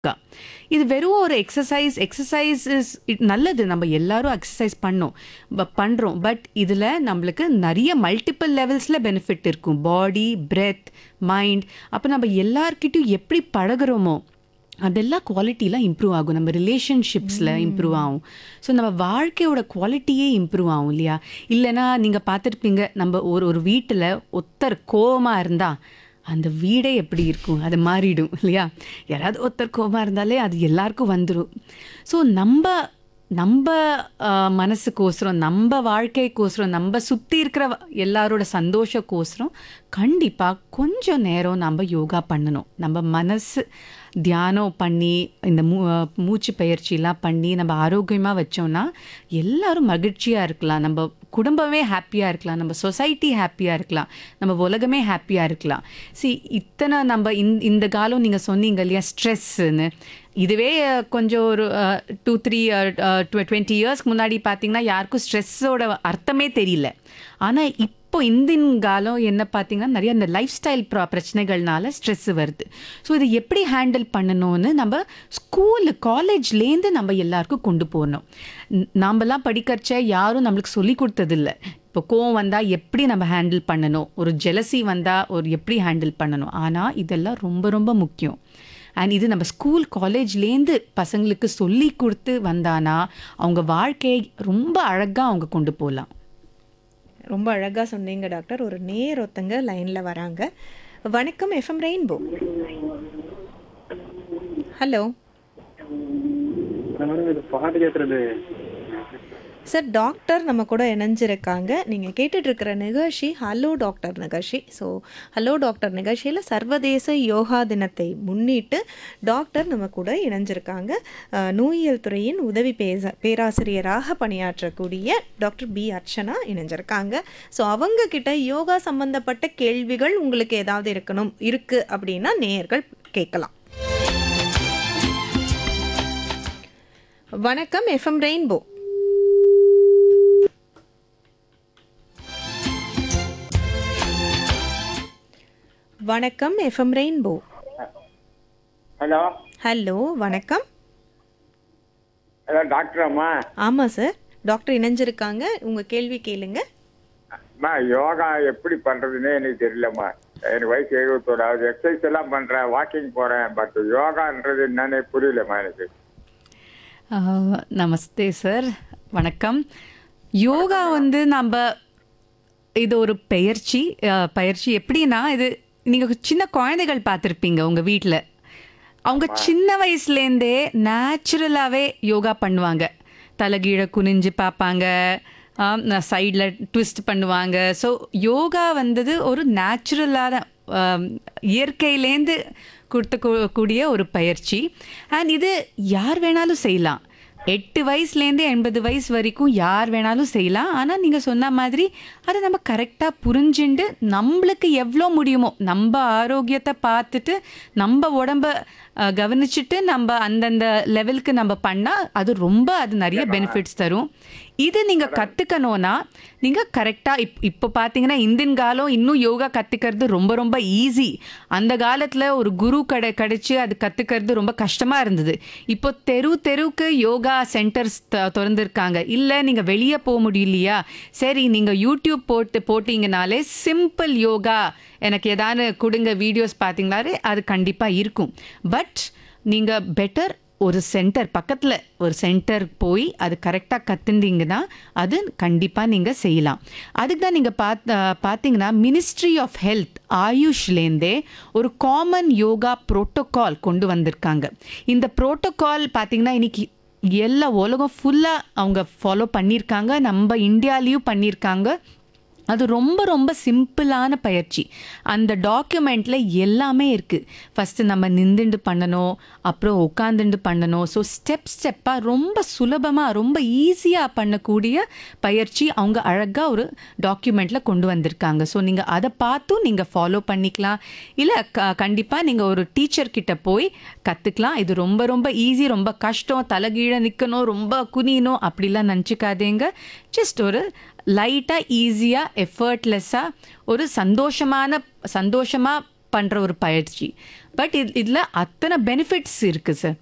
யோகா இது வெறும் ஒரு எக்ஸசைஸ் எக்ஸசைஸ் இஸ் நல்லது நம்ம எல்லாரும் எக்ஸசைஸ் பண்ணோம் ப- பண்றோம் பட் இதுல நம்மளுக்கு நிறைய மல்டிபிள் லெவல்ஸ்ல பெனிஃபிட் இருக்கும் பாடி பிரெத் மைண்ட் அப்போ நம்ம எல்லார்கிட்டயும் எப்படி பழகுறோமோ அதெல்லாம் குவாலிட்டிலாம் இம்ப்ரூவ் ஆகும் நம்ம ரிலேஷன்ஷிப்ஸில் இம்ப்ரூவ் ஆகும் ஸோ நம்ம வாழ்க்கையோட குவாலிட்டியே இம்ப்ரூவ் ஆகும் இல்லையா இல்லைன்னா நீங்கள் பார்த்துருப்பீங்க நம்ம ஒரு ஒரு வீட்டில் ஒருத்தர் கோவமாக இருந்தால் அந்த வீடே எப்படி இருக்கும் அது மாறிடும் இல்லையா யாராவது ஒருத்தர் கோவமாக இருந்தாலே அது எல்லாருக்கும் வந்துடும் ஸோ நம்ம நம்ம ஆஹ், மனசுக்கோசரம் நம்ம வாழ்க்கைக்கோசரம் நம்ம சுற்றி இருக்கிற எல்லாரோட சந்தோஷக்கோசரம் கண்டிப்பாக கொஞ்சம் நேரம் நம்ம யோகா பண்ணணும் நம்ம மனசு தியானம் பண்ணி இந்த மூ ஆஹ், மூச்சு பயிற்சிலாம் பண்ணி நம்ம ஆரோக்கியமாக வச்சோம்னா எல்லாரும் மகிழ்ச்சியாக இருக்கலாம் நம்ம குடும்பமே ஹாப்பியாக இருக்கலாம் நம்ம சொசைட்டி ஹாப்பியாக இருக்கலாம் நம்ம உலகமே ஹாப்பியாக இருக்கலாம் சி இத்தனை நம்ம இந்த இந்த காலம் நீங்கள் சொன்னீங்க இல்லையா ஸ்ட்ரெஸ்ஸுன்னு இதுவே அஹ், கொஞ்சம் ஒரு டூ த்ரீ டுவெண்ட்டி இயர்ஸ்க்கு முன்னாடி பார்த்தீங்கன்னா யாருக்கும் ஸ்ட்ரெஸ்ஸோட அர்த்தமே தெரியல ஆனால் இப்போ இந்த காலம் என்ன பார்த்தீங்கன்னா நிறைய இந்த லைஃப் ஸ்டைல் பிரச்சனைகள்னால ஸ்ட்ரெஸ் வருது ஸோ இதை எப்படி ஹேண்டில் பண்ணணும்னு நம்ம ஸ்கூல் காலேஜ்லேருந்து நம்ம எல்லாருக்கும் கொண்டு போகணும் ந- நாமெல்லாம் படிக்கிறச்ச யாரும் நம்மளுக்கு சொல்லி கொடுத்ததில்ல இப்போ கோவம் வந்தால் எப்படி நம்ம ஹேண்டில் பண்ணணும் ஒரு ஜெலசி வந்தால் ஒரு எப்படி ஹேண்டில் பண்ணணும் ஆனால் இதெல்லாம் ரொம்ப ரொம்ப முக்கியம் அண்ட் இது நம்ம ஸ்கூல் காலேஜ்லேருந்து பசங்களுக்கு சொல்லி கொடுத்து வந்தானா அவங்க வாழ்க்கையை ரொம்ப அழகாக அவங்க கொண்டு போகலாம் ரொம்ப அழகா சொன்னீங்க டாக்டர் ஒரு நேர் ஒருத்தங்க லைன்ல வராங்க வணக்கம் எஃப்எம் ரெயின்போ ஹலோ மேடம் இது பாட்டு கேட்கறது சார் டாக்டர் நம்ம கூட இணைஞ்சிருக்காங்க நீங்கள் கேட்டுட்டு இருக்கிற நிகழ்ச்சி ஹலோ டாக்டர் நிகழ்ச்சி ஸோ ஹலோ டாக்டர் நிகழ்ச்சியில் சர்வதேச யோகா தினத்தை முன்னிட்டு டாக்டர் நம்ம கூட இணைஞ்சிருக்காங்க அஹ், நோயியல் துறையின் உதவி பேச பேராசிரியராக பணியாற்றக்கூடிய டாக்டர் பி அர்ச்சனா இணைஞ்சிருக்காங்க ஸோ அவங்க கிட்ட யோகா சம்பந்தப்பட்ட கேள்விகள் உங்களுக்கு ஏதாவது இருக்கணும் இருக்கு அப்படின்னா நேயர்கள் கேட்கலாம் வணக்கம் எஃப்எம் ரெயின்போ வணக்கம் எஃப்எம் ரெயின்போ ஹலோ ஹலோ வணக்கம் ஹலோ டாக்டர் அம்மா ஆமாம் சார் டாக்டர் இணைஞ்சிருக்காங்க உங்கள் கேள்வி கேளுங்க அம்மா யோகா எப்படி பண்றதுன்னே எனக்கு தெரியலம்மா எனக்கு வயசு எழுபத்தோடு ஆகுது எக்ஸசைஸ் எல்லாம் பண்றேன் வாக்கிங் போறேன் பட் யோகான்றது என்னன்னே புரியலம்மா எனக்கு ஆஹ், நமஸ்தே சார் வணக்கம் யோகா வந்து நம்ம இது ஒரு பயிற்சி ஆஹ், பயிற்சி எப்படின்னா இது நீங்கள் சின்ன குழந்தைகள் பார்த்துருப்பீங்க உங்கள் வீட்டில் அவங்க சின்ன வயசுலேருந்தே நேச்சுரலாகவே யோகா பண்ணுவாங்க தலைகீழ குனிஞ்சு பார்ப்பாங்க சைடில் ட்விஸ்ட் பண்ணுவாங்க ஸோ யோகா வந்தது ஒரு நேச்சுரலான ஆம், இயற்கையிலேருந்து கொடுத்த கூ- கூடிய ஒரு பயிற்சி அண்ட் இது யார் வேணாலும் செய்யலாம் எட்டு வயசுலேருந்து எண்பது வயசு வரைக்கும் யார் வேணாலும் செய்யலாம் ஆனால் நீங்கள் சொன்ன மாதிரி அதை நம்ம கரெக்டாக புரிஞ்சுண்டு நம்மளுக்கு எவ்வளோ முடியுமோ நம்ம ஆரோக்கியத்தை பார்த்துட்டு நம்ம உடம்ப அஹ், கவனிச்சுட்டு நம்ம அந்தந்த லெவலுக்கு நம்ம பண்ணால் அது ரொம்ப அது நிறைய பெனிஃபிட்ஸ் தரும் இது நீங்கள் கற்றுக்கணும்னா நீங்கள் கரெக்டாக இப் இப்போ பார்த்தீங்கன்னா இந்தியன் காலம் இன்னும் யோகா கற்றுக்கிறது ரொம்ப ரொம்ப ஈஸி அந்த காலத்தில் ஒரு குரு கடை கிடச்சி அது கற்றுக்கிறது ரொம்ப கஷ்டமாக இருந்தது இப்போ தெரு தெருவுக்கு யோகா சென்டர்ஸ் திறந்துருக்காங்க இல்லை நீங்கள் வெளியே போக முடியலையா சரி நீங்கள் யூடியூப் போட்டு போட்டிங்கனாலே சிம்பிள் யோகா எனக்கு ஏதாவது கொடுங்க வீடியோஸ் பார்த்தீங்களாலே அது கண்டிப்பாக இருக்கும் பட் நீங்கள் பெட்டர் ஒரு சென்டர் பக்கத்தில் ஒரு சென்டர் போய் அது கரெக்டாக கற்றுந்தீங்கன்னா அது கண்டிப்பாக நீங்கள் செய்யலாம் அதுக்கு தான் நீங்கள் பார்த்த பார்த்தீங்கன்னா மினிஸ்ட்ரி ஆஃப் ஹெல்த் ஆயுஷ்லேருந்தே ஒரு காமன் யோகா புரோட்டோகால் கொண்டு வந்திருக்காங்க இந்த புரோட்டோகால் பார்த்தீங்கன்னா இன்னைக்கு எல்லா உலகம் ஃபுல்லாக அவங்க ஃபாலோ பண்ணியிருக்காங்க நம்ம இந்தியாலேயும் பண்ணியிருக்காங்க அது ரொம்ப ரொம்ப சிம்பிளான பயிற்சி அந்த டாக்குமெண்ட்டில் எல்லாமே இருக்குது ஃபஸ்ட்டு நம்ம நின்றுண்டு பண்ணணும் அப்புறம் உட்காந்துண்டு பண்ணணும் ஸோ ஸ்டெப் ஸ்டெப்பாக ரொம்ப சுலபமாக ரொம்ப ஈஸியாக பண்ணக்கூடிய பயிற்சி அவங்க அழகாக ஒரு டாக்குமெண்ட்டில் கொண்டு வந்திருக்காங்க ஸோ நீங்கள் அதை பார்த்தும் நீங்கள் ஃபாலோ பண்ணிக்கலாம் இல்லை க கண்டிப்பாக நீங்கள் ஒரு டீச்சர் கிட்ட போய் கற்றுக்கலாம் இது ரொம்ப ரொம்ப ஈஸி ரொம்ப கஷ்டம் தலைகீழ நிற்கணும் ரொம்ப குனியணும் அப்படிலாம் நினச்சிக்காதீங்க ஜஸ்ட் ஒரு லைட்டாக ஈஸியாக எஃபர்ட்லெஸ்ஸாக ஒரு சந்தோஷமான சந்தோஷமாக பண்ணுற ஒரு பயிற்சி பட் இது இதில் அத்தனை பெனிஃபிட்ஸ் இருக்குது சார்